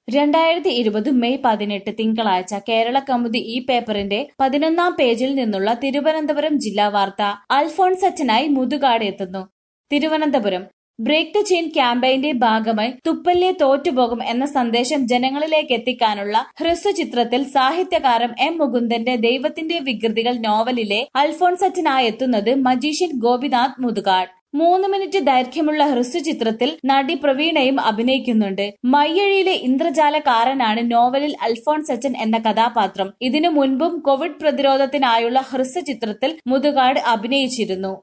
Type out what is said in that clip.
രണ്ടായിരത്തി ഇരുപത് മെയ് പതിനെട്ട് തിങ്കളാഴ്ച കേരള കൗമുദി ഈ പേപ്പറിന്റെ പതിനൊന്നാം പേജിൽ നിന്നുള്ള തിരുവനന്തപുരം ജില്ലാ വാർത്ത അൽഫോൺസച്ചനായി മുതുകാട് എത്തുന്നു തിരുവനന്തപുരം ബ്രേക്ക് ദ ചെയിൻ ക്യാമ്പയിന്റെ ഭാഗമായി തുപ്പല്ലേ തോറ്റുപോകും എന്ന സന്ദേശം ജനങ്ങളിലേക്ക് എത്തിക്കാനുള്ള ഹ്രസ്വചിത്രത്തിൽ സാഹിത്യകാരൻ എം മുകുന്ദന്റെ ദൈവത്തിന്റെ വികൃതികൾ നോവലിലെ അൽഫോൺസച്ചനായി എത്തുന്നത് മജീഷ്യൻ ഗോപിനാഥ് മുതുകാട് മൂന്ന് മിനിറ്റ് ദൈർഘ്യമുള്ള ഹ്രസ്വചിത്രത്തിൽ നടി പ്രവീണയും അഭിനയിക്കുന്നുണ്ട് മയ്യഴിയിലെ ഇന്ദ്രജാലക്കാരനാണ് നോവലിൽ അൽഫോൺസച്ചൻ എന്ന കഥാപാത്രം ഇതിനു മുൻപും കോവിഡ് പ്രതിരോധത്തിനായുള്ള ഹ്രസ്വചിത്രത്തിൽ മുതുകാട് അഭിനയിച്ചിരുന്നു